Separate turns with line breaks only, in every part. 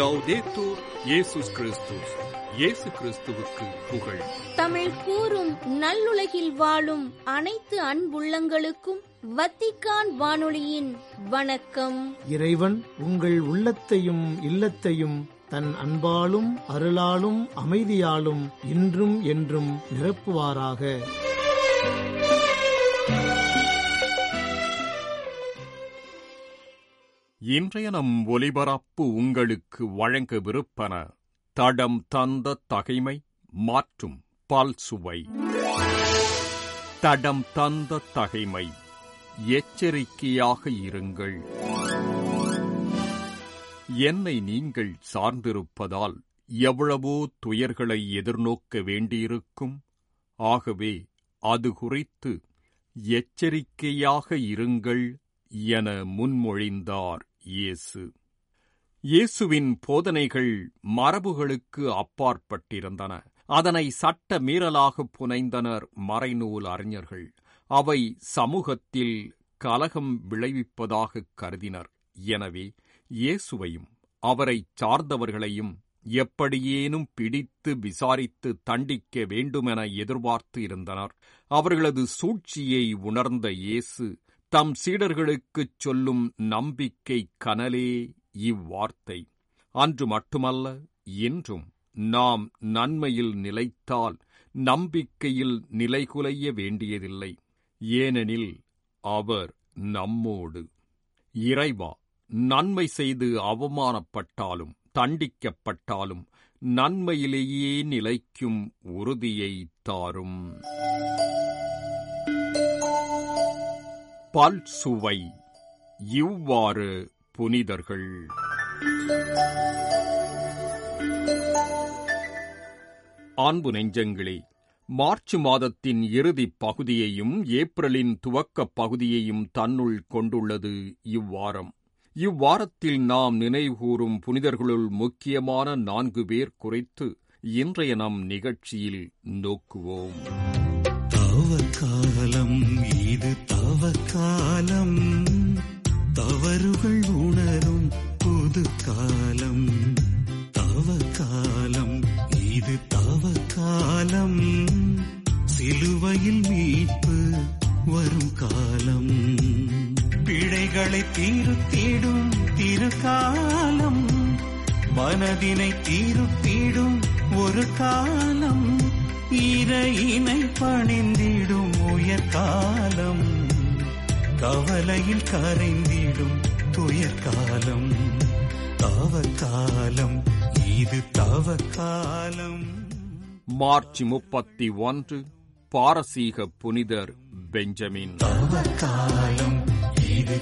லவ்தேத்தூர் இயேசுஸ் கிறிஸ்துஸ் இயேசு கிறிஸ்துவுக்கு புகழ்
தமிழ் கூறும் நல்லுலகில் வாழும் அனைத்து அன்புள்ளங்களுக்கும் வத்திக்கான் வானொலியின் வணக்கம்
இறைவன் உங்கள் உள்ளத்தையும் இல்லத்தையும் தன் அன்பாலும் அருளாலும் அமைதியாலும் இன்றும் என்றும் நிரப்புவாராக
இன்றைய நம் ஒலிபரப்பு உங்களுக்கு வழங்கவிருப்பன தடம் தந்த தகைமை மாற்றும் பால் சுவை தடம் தந்த தகைமை எச்சரிக்கையாக இருங்கள் என்னை நீங்கள் சார்ந்திருப்பதால் எவ்வளவோ துயர்களை எதிர்நோக்க வேண்டியிருக்கும் ஆகவே அது குறித்து எச்சரிக்கையாக இருங்கள் என முன்மொழிந்தார் இயேசு இயேசுவின் போதனைகள் மரபுகளுக்கு அப்பாற்பட்டிருந்தன அதனை சட்ட மீறலாக புனைந்தனர் மறைநூல் அறிஞர்கள் அவை சமூகத்தில் கலகம் விளைவிப்பதாக கருதினர் எனவே இயேசுவையும் அவரைச் சார்ந்தவர்களையும் எப்படியேனும் பிடித்து விசாரித்து தண்டிக்க வேண்டுமென எதிர்பார்த்து இருந்தனர் அவர்களது சூழ்ச்சியை உணர்ந்த இயேசு தம் சீடர்களுக்குச் சொல்லும் நம்பிக்கை கனலே இவ்வார்த்தை அன்று மட்டுமல்ல இன்றும் நாம் நன்மையில் நிலைத்தால் நம்பிக்கையில் நிலைகுலைய வேண்டியதில்லை ஏனெனில் அவர் நம்மோடு இறைவா நன்மை செய்து அவமானப்பட்டாலும் தண்டிக்கப்பட்டாலும் நன்மையிலேயே நிலைக்கும் உறுதியை தாரும் பல் சுவை இவ்வாறு புனிதர்கள் அன்பு நெஞ்சங்களே மார்ச் மாதத்தின் இறுதிப் பகுதியையும் ஏப்ரலின் துவக்கப் பகுதியையும் தன்னுள் கொண்டுள்ளது இவ்வாரம் இவ்வாரத்தில் நாம் நினைவுகூரும் புனிதர்களுள் முக்கியமான நான்கு பேர் குறித்து இன்றைய நம் நிகழ்ச்சியில் நோக்குவோம்
தவக்காலம் இது தவக்காலம் தவறுகள் உணரும் புது காலம் தவக்காலம் இது தவக்காலம் சிலுவையில் மீட்பு வரும் காலம் பிழைகளை தீருத்திடும் திருக்காலம் மனதினை தீருத்திடும் ஒரு காலம் இறையினை பணிந்திடும் உயர்காலம் கவலையில் கரைந்திடும் துயர்காலம் தவக்காலம் இது தவக்காலம்
மார்ச் முப்பத்தி ஒன்று பாரசீக புனிதர் பெஞ்சமின்
தவக்காலம் இது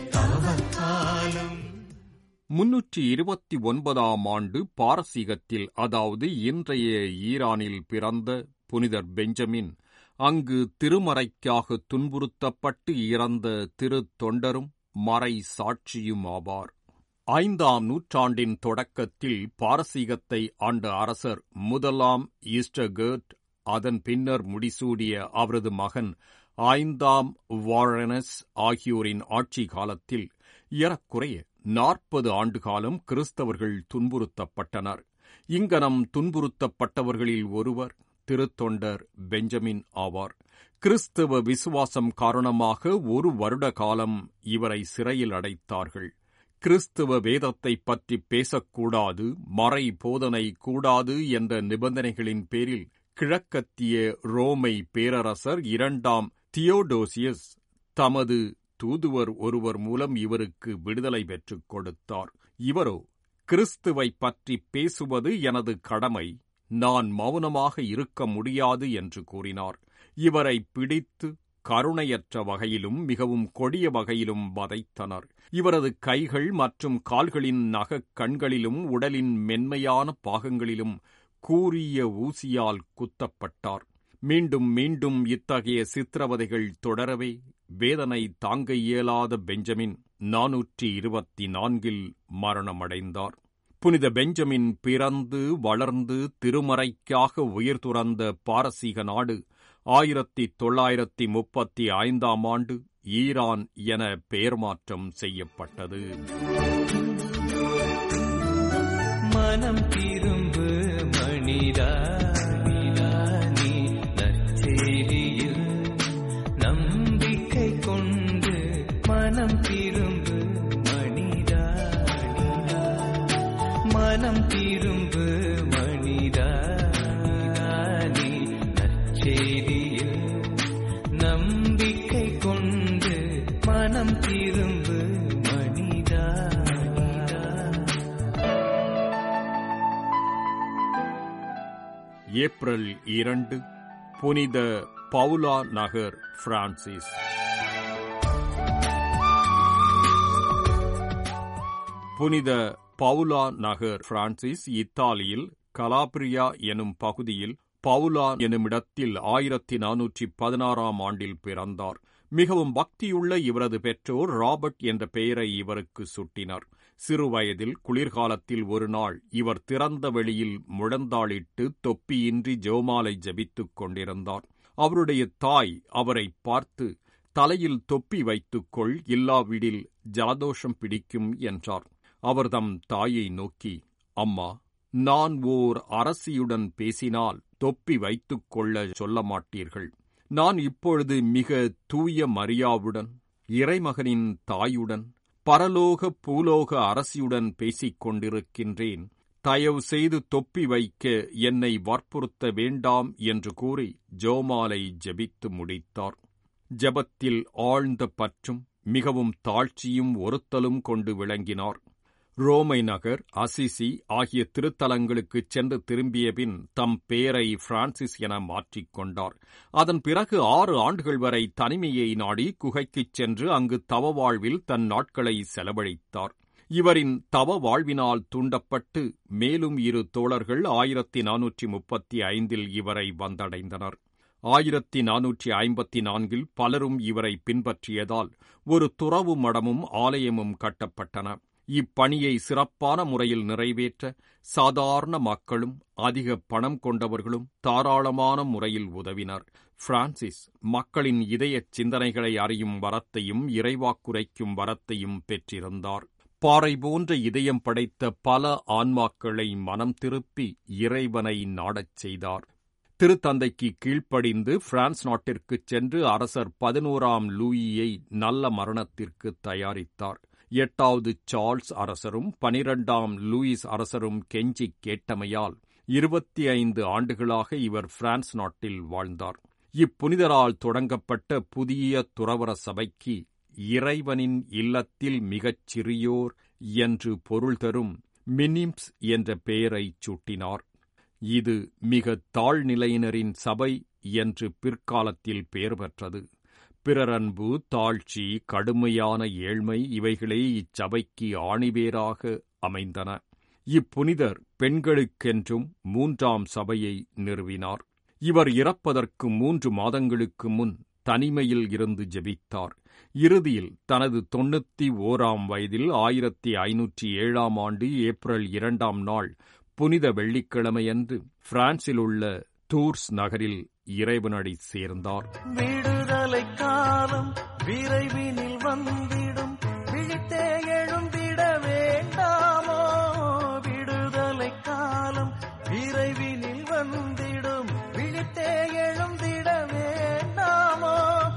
தவக்காலம்
முன்னூற்றி இருபத்தி ஒன்பதாம் ஆண்டு பாரசீகத்தில் அதாவது இன்றைய ஈரானில் பிறந்த புனிதர் பெஞ்சமின் அங்கு திருமறைக்காக துன்புறுத்தப்பட்டு இறந்த திரு தொண்டரும் மறை சாட்சியும் ஆவார் ஐந்தாம் நூற்றாண்டின் தொடக்கத்தில் பாரசீகத்தை ஆண்ட அரசர் முதலாம் ஈஸ்டர்கர்ட் அதன் பின்னர் முடிசூடிய அவரது மகன் ஐந்தாம் வாரனஸ் ஆகியோரின் ஆட்சி காலத்தில் ஏறக்குறைய நாற்பது ஆண்டுகாலம் கிறிஸ்தவர்கள் துன்புறுத்தப்பட்டனர் இங்கனம் துன்புறுத்தப்பட்டவர்களில் ஒருவர் திருத்தொண்டர் பெஞ்சமின் ஆவார் கிறிஸ்தவ விசுவாசம் காரணமாக ஒரு வருட காலம் இவரை சிறையில் அடைத்தார்கள் கிறிஸ்தவ வேதத்தை பற்றி பேசக்கூடாது மறை போதனை கூடாது என்ற நிபந்தனைகளின் பேரில் கிழக்கத்திய ரோமை பேரரசர் இரண்டாம் தியோடோசியஸ் தமது தூதுவர் ஒருவர் மூலம் இவருக்கு விடுதலை பெற்றுக் கொடுத்தார் இவரோ கிறிஸ்துவை பற்றி பேசுவது எனது கடமை நான் மௌனமாக இருக்க முடியாது என்று கூறினார் இவரை பிடித்து கருணையற்ற வகையிலும் மிகவும் கொடிய வகையிலும் வதைத்தனர் இவரது கைகள் மற்றும் கால்களின் நகக் கண்களிலும் உடலின் மென்மையான பாகங்களிலும் கூரிய ஊசியால் குத்தப்பட்டார் மீண்டும் மீண்டும் இத்தகைய சித்திரவதைகள் தொடரவே வேதனை தாங்க இயலாத பெஞ்சமின் நாநூற்றி இருபத்தி நான்கில் மரணமடைந்தார் புனித பெஞ்சமின் பிறந்து வளர்ந்து திருமறைக்காக உயிர் துறந்த பாரசீக நாடு ஆயிரத்தி தொள்ளாயிரத்தி முப்பத்தி ஐந்தாம் ஆண்டு ஈரான் என பெயர் மாற்றம் செய்யப்பட்டது
மன
மனம் திரும்பு மனிதா மனம் திரும்பு மனிதா நீ நற்செய்தியில் நம்பிக்கை கொண்டு மனம் திரும்பு மனிதா
ஏப்ரல் இரண்டு புனித பவுலா நகர் பிரான்சிஸ் புனித பவுலா நகர் பிரான்சிஸ் இத்தாலியில் கலாபிரியா எனும் பகுதியில் பவுலா எனுமிடத்தில் ஆயிரத்தி நானூற்றி பதினாறாம் ஆண்டில் பிறந்தார் மிகவும் பக்தியுள்ள இவரது பெற்றோர் ராபர்ட் என்ற பெயரை இவருக்கு சுட்டினர் சிறுவயதில் குளிர்காலத்தில் ஒரு நாள் இவர் திறந்த வெளியில் முழந்தாளிட்டு தொப்பியின்றி ஜோமாலை ஜபித்துக் கொண்டிருந்தார் அவருடைய தாய் அவரை பார்த்து தலையில் தொப்பி வைத்துக்கொள் இல்லாவிடில் ஜலதோஷம் பிடிக்கும் என்றார் அவர் தம் தாயை நோக்கி அம்மா நான் ஓர் அரசியுடன் பேசினால் தொப்பி வைத்துக் கொள்ள சொல்ல மாட்டீர்கள் நான் இப்பொழுது மிக தூய மரியாவுடன் இறைமகனின் தாயுடன் பரலோக பூலோக அரசியுடன் பேசிக் கொண்டிருக்கின்றேன் தயவு செய்து தொப்பி வைக்க என்னை வற்புறுத்த வேண்டாம் என்று கூறி ஜோமாலை ஜெபித்து முடித்தார் ஜெபத்தில் ஆழ்ந்த பற்றும் மிகவும் தாழ்ச்சியும் ஒருத்தலும் கொண்டு விளங்கினார் ரோமை நகர் அசிசி ஆகிய திருத்தலங்களுக்குச் சென்று திரும்பிய பின் தம் பெயரை பிரான்சிஸ் என மாற்றிக் கொண்டார் அதன் பிறகு ஆறு ஆண்டுகள் வரை தனிமையை நாடி குகைக்குச் சென்று அங்கு தவ வாழ்வில் தன் நாட்களை செலவழித்தார் இவரின் தவ வாழ்வினால் தூண்டப்பட்டு மேலும் இரு தோழர்கள் ஆயிரத்தி நானூற்றி முப்பத்தி ஐந்தில் இவரை வந்தடைந்தனர் ஆயிரத்தி நானூற்றி ஐம்பத்தி நான்கில் பலரும் இவரை பின்பற்றியதால் ஒரு துறவு மடமும் ஆலயமும் கட்டப்பட்டன இப்பணியை சிறப்பான முறையில் நிறைவேற்ற சாதாரண மக்களும் அதிக பணம் கொண்டவர்களும் தாராளமான முறையில் உதவினர் பிரான்சிஸ் மக்களின் இதயச் சிந்தனைகளை அறியும் வரத்தையும் இறைவாக்குரைக்கும் வரத்தையும் பெற்றிருந்தார் பாறை போன்ற இதயம் படைத்த பல ஆன்மாக்களை மனம் திருப்பி இறைவனை நாடச் செய்தார் திருத்தந்தைக்கு கீழ்ப்படிந்து பிரான்ஸ் நாட்டிற்குச் சென்று அரசர் பதினோராம் லூயியை நல்ல மரணத்திற்கு தயாரித்தார் எட்டாவது சார்ல்ஸ் அரசரும் பனிரெண்டாம் லூயிஸ் அரசரும் கெஞ்சி கேட்டமையால் இருபத்தி ஐந்து ஆண்டுகளாக இவர் பிரான்ஸ் நாட்டில் வாழ்ந்தார் இப்புனிதரால் தொடங்கப்பட்ட புதிய துறவர சபைக்கு இறைவனின் இல்லத்தில் மிகச் சிறியோர் என்று பொருள் தரும் மினிம்ஸ் என்ற பெயரைச் சூட்டினார் இது மிக தாழ்நிலையினரின் சபை என்று பிற்காலத்தில் பெயர் பெற்றது பிறரன்பு தாழ்ச்சி கடுமையான ஏழ்மை இவைகளே இச்சபைக்கு ஆணிவேராக அமைந்தன இப்புனிதர் பெண்களுக்கென்றும் மூன்றாம் சபையை நிறுவினார் இவர் இறப்பதற்கு மூன்று மாதங்களுக்கு முன் தனிமையில் இருந்து ஜெபித்தார் இறுதியில் தனது தொண்ணூத்தி ஓராம் வயதில் ஆயிரத்தி ஐநூற்றி ஏழாம் ஆண்டு ஏப்ரல் இரண்டாம் நாள் புனித வெள்ளிக்கிழமையன்று பிரான்சில் உள்ள டூர்ஸ் நகரில் இறைவனடி சேர்ந்தார்
விடுதலை காலம் விரைவினில் வந்திடும் விழித்தே எழுந்திட வேண்டாமோ விடுதலை காலம் விரைவினில் வந்திடும் விழித்தே எழுந்திட வேண்டாமோ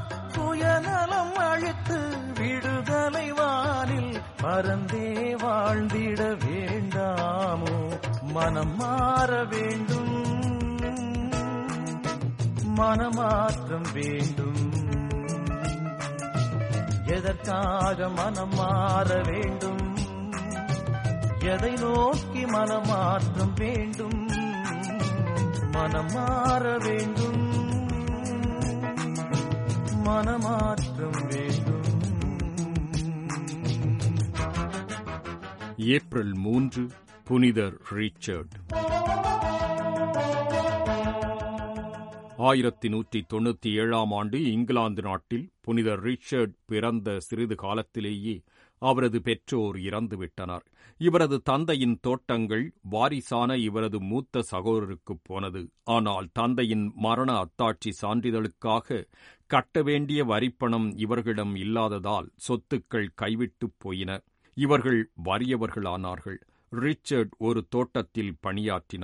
சுயநலம் அழித்து விடுதலை வானில் பறந்தே வாழ்ந்திட வேண்டாமோ மனம் மாற வேண்டும் மனமாற்றம் வேண்டும் எதற்காக மனம் மாற வேண்டும் எதை நோக்கி மனமாற்றம் வேண்டும் மனம் மாற வேண்டும் மனமாற்றம் வேண்டும்
ஏப்ரல் மூன்று புனிதர் ரிச்சர்ட் ஆயிரத்தி நூற்றி தொண்ணூற்றி ஏழாம் ஆண்டு இங்கிலாந்து நாட்டில் புனிதர் ரிச்சர்ட் பிறந்த சிறிது காலத்திலேயே அவரது பெற்றோர் இறந்துவிட்டனர் இவரது தந்தையின் தோட்டங்கள் வாரிசான இவரது மூத்த சகோதரருக்குப் போனது ஆனால் தந்தையின் மரண அத்தாட்சி சான்றிதழுக்காக கட்ட வேண்டிய வரிப்பணம் இவர்களிடம் இல்லாததால் சொத்துக்கள் கைவிட்டுப் போயின இவர்கள் வறியவர்களானார்கள் ரிச்சர்ட் ஒரு தோட்டத்தில் பணியாற்றினார்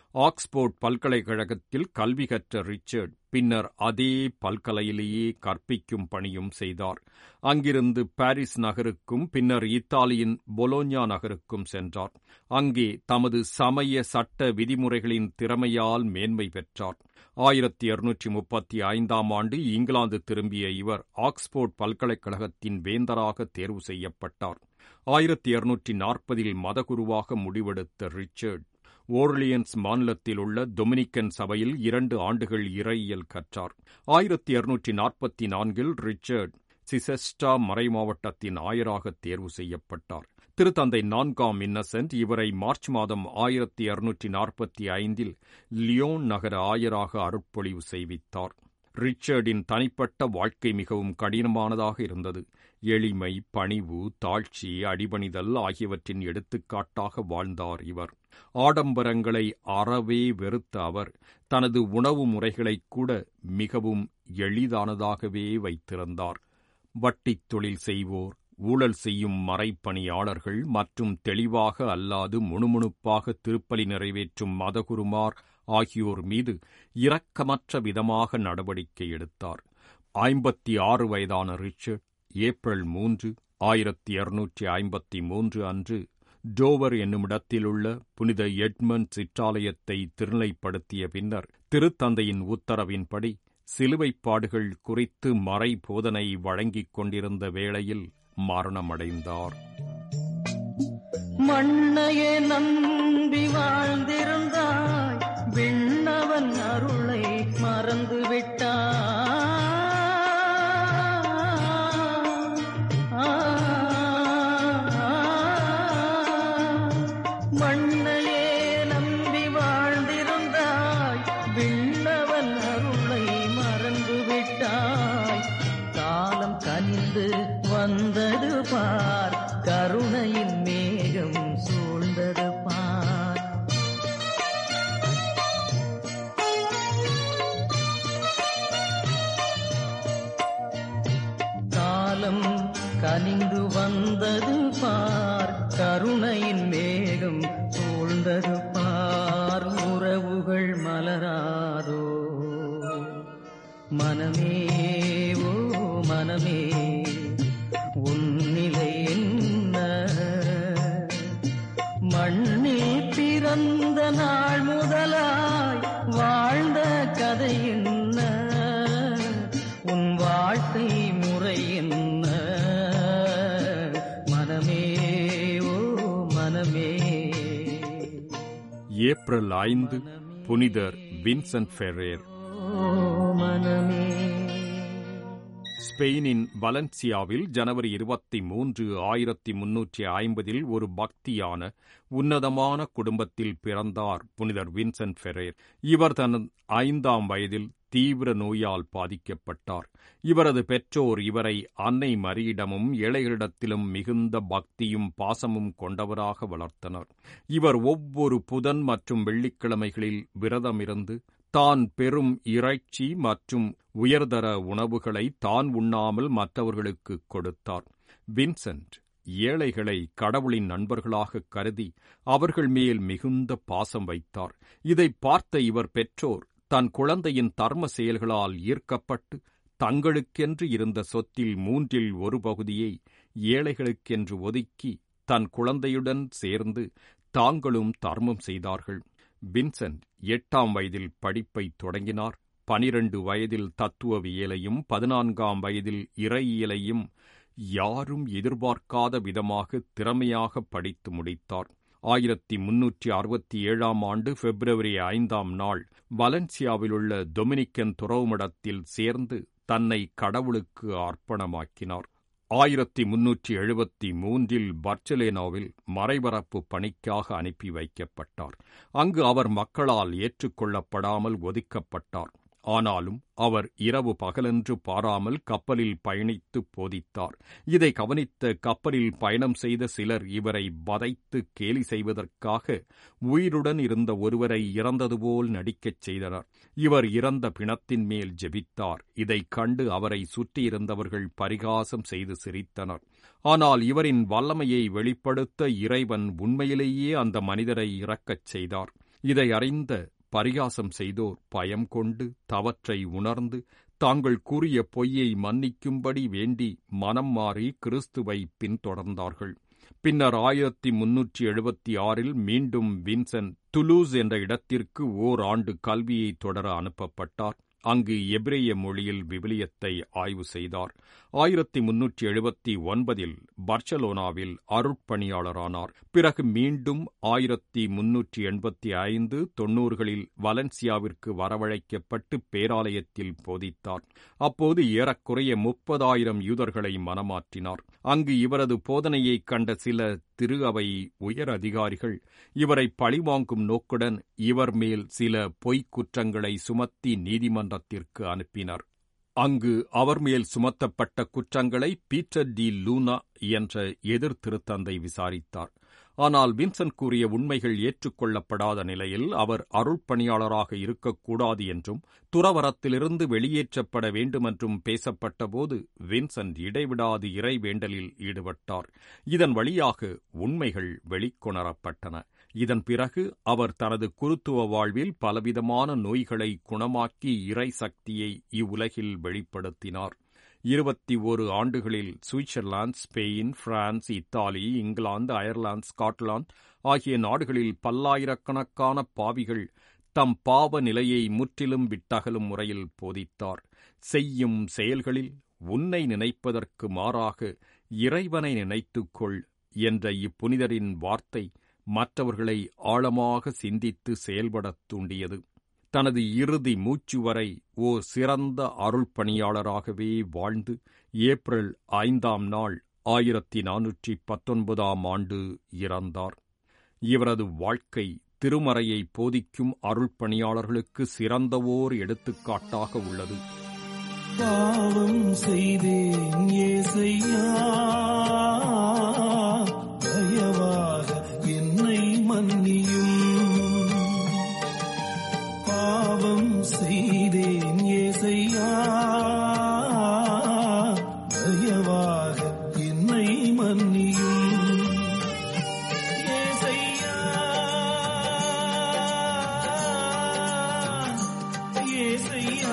ஆக்ஸ்போர்ட் பல்கலைக்கழகத்தில் கல்வி கற்ற ரிச்சர்ட் பின்னர் அதே பல்கலையிலேயே கற்பிக்கும் பணியும் செய்தார் அங்கிருந்து பாரிஸ் நகருக்கும் பின்னர் இத்தாலியின் பொலோஞ்சா நகருக்கும் சென்றார் அங்கே தமது சமய சட்ட விதிமுறைகளின் திறமையால் மேன்மை பெற்றார் ஆயிரத்தி இருநூற்றி முப்பத்தி ஐந்தாம் ஆண்டு இங்கிலாந்து திரும்பிய இவர் ஆக்ஸ்போர்ட் பல்கலைக்கழகத்தின் வேந்தராக தேர்வு செய்யப்பட்டார் ஆயிரத்தி இருநூற்றி நாற்பதில் மதகுருவாக முடிவெடுத்த ரிச்சர்ட் ஓர்லியன்ஸ் மாநிலத்தில் உள்ள டொமினிக்கன் சபையில் இரண்டு ஆண்டுகள் இறையியல் கற்றார் ஆயிரத்தி இருநூற்றி நாற்பத்தி நான்கில் ரிச்சர்ட் சிசெஸ்டா மறைமாவட்டத்தின் ஆயராக தேர்வு செய்யப்பட்டார் திருத்தந்தை நான்காம் இன்னசென்ட் இவரை மார்ச் மாதம் ஆயிரத்தி இருநூற்றி நாற்பத்தி ஐந்தில் லியோன் நகர ஆயராக அருட்பொழிவு செய்வித்தார் ரிச்சர்டின் தனிப்பட்ட வாழ்க்கை மிகவும் கடினமானதாக இருந்தது எளிமை பணிவு தாழ்ச்சி அடிபணிதல் ஆகியவற்றின் எடுத்துக்காட்டாக வாழ்ந்தார் இவர் ஆடம்பரங்களை அறவே வெறுத்த அவர் தனது உணவு முறைகளைக் கூட மிகவும் எளிதானதாகவே வைத்திருந்தார் வட்டித் தொழில் செய்வோர் ஊழல் செய்யும் மறைப்பணியாளர்கள் மற்றும் தெளிவாக அல்லாது முணுமுணுப்பாக திருப்பலி நிறைவேற்றும் மதகுருமார் ஆகியோர் மீது இரக்கமற்ற விதமாக நடவடிக்கை எடுத்தார் ஐம்பத்தி ஆறு வயதான ரிச்சர்ட் ஏப்ரல் மூன்று ஆயிரத்தி இருநூற்றி ஐம்பத்தி மூன்று அன்று டோவர் என்னுமிடத்திலுள்ள புனித எட்மண்ட் சிற்றாலயத்தை திருநிலைப்படுத்திய பின்னர் திருத்தந்தையின் உத்தரவின்படி சிலுவைப்பாடுகள் குறித்து மறை போதனை வழங்கிக் கொண்டிருந்த வேளையில் மரணமடைந்தார்
மண்ணையே நம்பி வாழ்ந்திருந்தாய் விண்ணவன் அருளை மறந்து மண்ணையே நம்பி வாழ்ந்திருந்தாய் விண்ணவன் அருளை மறந்து விட்டாய் காலம் கனிந்து வந்தது பார் கருணையின் மேகம் சூழ்ந்தது பார் காலம் கனிந்து வந்தது பார் கருணையின் மேகம் சூழ்ந்தது பார் உறவுகள் மலராதோ மனமே ஓ மனமே உன்னிலை என்ன மண்ணில் பிறந்த நாள் முதலாய் வாழ்ந்த கதை என்ன உன் வாழ்க்கை முறை என்ன மனமே ஓ மனமே
ஏப்ரல் ஐந்து புனிதர் வின்சென்ட் ஃபெரேர்
ஓ மனமே
ஸ்பெயினின் வலன்சியாவில் ஜனவரி இருபத்தி மூன்று ஆயிரத்தி முன்னூற்றி ஐம்பதில் ஒரு பக்தியான உன்னதமான குடும்பத்தில் பிறந்தார் புனிதர் வின்சென்ட் ஃபெரேர் இவர் தனது ஐந்தாம் வயதில் தீவிர நோயால் பாதிக்கப்பட்டார் இவரது பெற்றோர் இவரை அன்னை மரியிடமும் ஏழைகளிடத்திலும் மிகுந்த பக்தியும் பாசமும் கொண்டவராக வளர்த்தனர் இவர் ஒவ்வொரு புதன் மற்றும் வெள்ளிக்கிழமைகளில் விரதமிருந்து தான் பெறும் இறைச்சி மற்றும் உயர்தர உணவுகளை தான் உண்ணாமல் மற்றவர்களுக்கு கொடுத்தார் வின்சென்ட் ஏழைகளை கடவுளின் நண்பர்களாக கருதி அவர்கள் மேல் மிகுந்த பாசம் வைத்தார் இதை பார்த்த இவர் பெற்றோர் தன் குழந்தையின் தர்ம செயல்களால் ஈர்க்கப்பட்டு தங்களுக்கென்று இருந்த சொத்தில் மூன்றில் ஒரு பகுதியை ஏழைகளுக்கென்று ஒதுக்கி தன் குழந்தையுடன் சேர்ந்து தாங்களும் தர்மம் செய்தார்கள் வின்சென்ட் எட்டாம் வயதில் படிப்பை தொடங்கினார் பனிரண்டு வயதில் தத்துவவியலையும் பதினான்காம் வயதில் இறையியலையும் யாரும் எதிர்பார்க்காத விதமாக திறமையாக படித்து முடித்தார் ஆயிரத்தி முன்னூற்றி அறுபத்தி ஏழாம் ஆண்டு பிப்ரவரி ஐந்தாம் நாள் வலன்சியாவிலுள்ள டொமினிக்கன் துறவுமடத்தில் சேர்ந்து தன்னை கடவுளுக்கு அர்ப்பணமாக்கினார் ஆயிரத்தி முன்னூற்றி எழுபத்தி மூன்றில் பர்ச்சலேனாவில் மறைபரப்பு பணிக்காக அனுப்பி வைக்கப்பட்டார் அங்கு அவர் மக்களால் ஏற்றுக்கொள்ளப்படாமல் ஒதுக்கப்பட்டார் ஆனாலும் அவர் இரவு பகலென்று பாராமல் கப்பலில் பயணித்து போதித்தார் இதை கவனித்த கப்பலில் பயணம் செய்த சிலர் இவரை வதைத்து கேலி செய்வதற்காக உயிருடன் இருந்த ஒருவரை இறந்தது போல் நடிக்கச் செய்தனர் இவர் இறந்த பிணத்தின் மேல் ஜெபித்தார் இதைக் கண்டு அவரை சுற்றியிருந்தவர்கள் பரிகாசம் செய்து சிரித்தனர் ஆனால் இவரின் வல்லமையை வெளிப்படுத்த இறைவன் உண்மையிலேயே அந்த மனிதரை இறக்கச் செய்தார் இதை அறிந்த பரிகாசம் செய்தோர் பயம் கொண்டு தவற்றை உணர்ந்து தாங்கள் கூறிய பொய்யை மன்னிக்கும்படி வேண்டி மனம் மாறி கிறிஸ்துவை பின்தொடர்ந்தார்கள் பின்னர் ஆயிரத்தி முன்னூற்றி எழுபத்தி ஆறில் மீண்டும் வின்சென்ட் துலூஸ் என்ற இடத்திற்கு ஓர் ஆண்டு கல்வியை தொடர அனுப்பப்பட்டார் அங்கு எபிரேய மொழியில் விவிலியத்தை ஆய்வு செய்தார் ஆயிரத்தி முன்னூற்றி எழுபத்தி ஒன்பதில் பர்சலோனாவில் அருட்பணியாளரானார் பிறகு மீண்டும் ஆயிரத்தி முன்னூற்றி எண்பத்தி ஐந்து தொன்னூறுகளில் வலன்சியாவிற்கு வரவழைக்கப்பட்டு பேராலயத்தில் போதித்தார் அப்போது ஏறக்குறைய முப்பதாயிரம் யூதர்களை மனமாற்றினார் அங்கு இவரது போதனையைக் கண்ட சில திரு அவை உயர் அதிகாரிகள் இவரை பழிவாங்கும் நோக்குடன் இவர் மேல் சில பொய்க் குற்றங்களை சுமத்தி நீதிமன்றத்திற்கு அனுப்பினர் அங்கு அவர் மேல் சுமத்தப்பட்ட குற்றங்களை பீட்டர் டி லூனா என்ற எதிர் திருத்தந்தை விசாரித்தார் ஆனால் வின்சென்ட் கூறிய உண்மைகள் ஏற்றுக்கொள்ளப்படாத நிலையில் அவர் அருள்பணியாளராக இருக்கக்கூடாது என்றும் துறவரத்திலிருந்து வெளியேற்றப்பட வேண்டுமென்றும் பேசப்பட்டபோது வின்சென்ட் இடைவிடாது இறை வேண்டலில் ஈடுபட்டார் இதன் வழியாக உண்மைகள் வெளிக்கொணரப்பட்டன இதன் பிறகு அவர் தனது குருத்துவ வாழ்வில் பலவிதமான நோய்களை குணமாக்கி இறை சக்தியை இவ்வுலகில் வெளிப்படுத்தினார் இருபத்தி ஒரு ஆண்டுகளில் Switzerland Spain France Italy England Ireland Scotland ஆகிய நாடுகளில் பல்லாயிரக்கணக்கான பாவிகள் தம் பாவ நிலையை முற்றிலும் விட்டகலும் முறையில் போதித்தார் செய்யும் செயல்களில் உன்னை நினைப்பதற்கு மாறாக இறைவனை நினைத்துக்கொள் என்ற இப்புனிதரின் வார்த்தை மற்றவர்களை ஆழமாக சிந்தித்து செயல்படத் தூண்டியது தனது இறுதி மூச்சு வரை ஓர் சிறந்த அருள் பணியாளராகவே வாழ்ந்து ஏப்ரல் ஐந்தாம் நாள் ஆயிரத்தி நானூற்றி பத்தொன்பதாம் ஆண்டு இறந்தார் இவரது வாழ்க்கை திருமறையை போதிக்கும் அருள் பணியாளர்களுக்கு சிறந்தவோர் எடுத்துக்காட்டாக உள்ளது
பாவம் செய்தேன் ஏசையா தயவாக என்னை மன்னியும் பாவம் செய்தேன் ஏசையா தயவாக என்னை மன்னியும் ஏசையா ஏசையா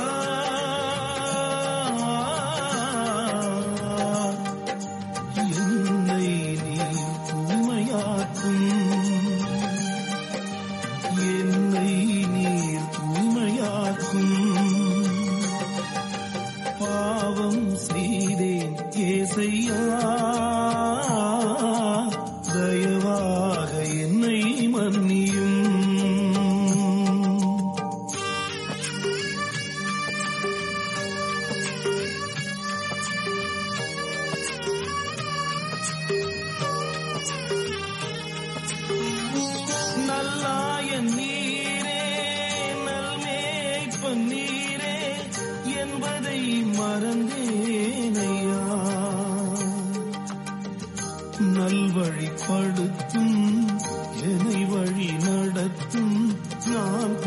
என்னை நீ தூய்மையாக்கும் என்னை நீர் தூய்மையாக்கும் பாவம் செய்தேன் ஏசையா தயவாக என்னை மன்னியும் நல்லாயன் நீரே நல்மேய்ப்பன் நீரே என்பதை மறந்தேனையா நல்வழிப்படுத்தும் என்னை வழி நடத்தும் நான்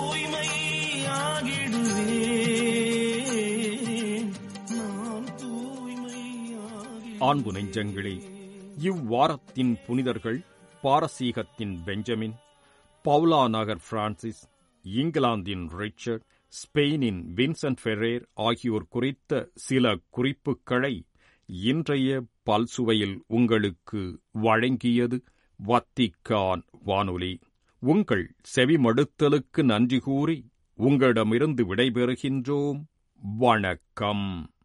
தூய்மையாகிடுவேன் நான் தூய்மையாகிடுவேன்
ஆண்பு நெஞ்சங்களே இவ்வாரத்தின் புனிதர்கள் பாரசீகத்தின் பெஞ்சமின் பவுலா நகர் பிரான்சிஸ் இங்கிலாந்தின் ரிச்சர்ட் ஸ்பெயினின் வின்சென்ட் ஃபெரேர் ஆகியோர் குறித்த சில குறிப்புகளை இன்றைய பல்சுவையில் உங்களுக்கு வழங்கியது வத்திக்கான் வானொலி உங்கள் செவிமடுத்தலுக்கு நன்றி கூறி உங்களிடமிருந்து விடைபெறுகின்றோம் வணக்கம்